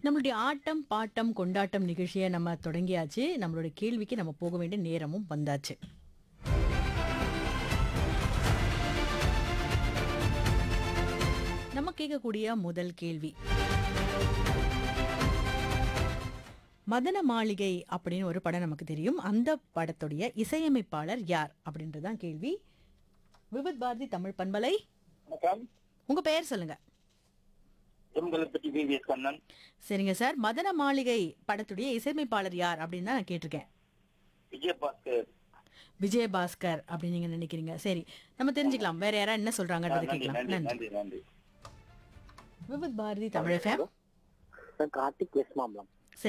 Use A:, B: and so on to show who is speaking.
A: நம்மளுடைய ஆட்டம் பாட்டம் கொண்டாட்டம் நிகழ்ச்சியை நம்ம தொடங்கியாச்சு நம்மளுடைய கேள்விக்கு நம்ம போக வேண்டிய நேரமும் வந்தாச்சு நம்ம கேட்கக்கூடிய முதல் கேள்வி மதன மாளிகை அப்படின்னு ஒரு படம் நமக்கு தெரியும் அந்த படத்துடைய இசையமைப்பாளர் யார் அப்படின்றதான் கேள்வி விவித் பாரதி தமிழ் பண்பலை
B: வணக்கம்
A: உங்க பெயர் சொல்லுங்க
B: எம்கலப்பட்டி விவிஎஸ் கண்ணன்
A: சரிங்க சார் மதன மாளிகை படத்துடைய இசையமைப்பாளர் யார் அப்படின்னு தான் நான் கேட்டிருக்கேன்
B: விஜயபாஸ்கர்
A: விஜயபாஸ்கர் அப்படின்னு நீங்க நினைக்கிறீங்க சரி நம்ம தெரிஞ்சுக்கலாம் வேற யாரா என்ன சொல்றாங்கன்றத
B: நன்றி
A: கேட்கலாம்
B: நன்றி
A: நன்றி
B: நன்றி நன்றி
A: விவித் பாரதி தமிழ் எஃப்எம்
B: கார்த்திக் எஸ் மாம்பலம்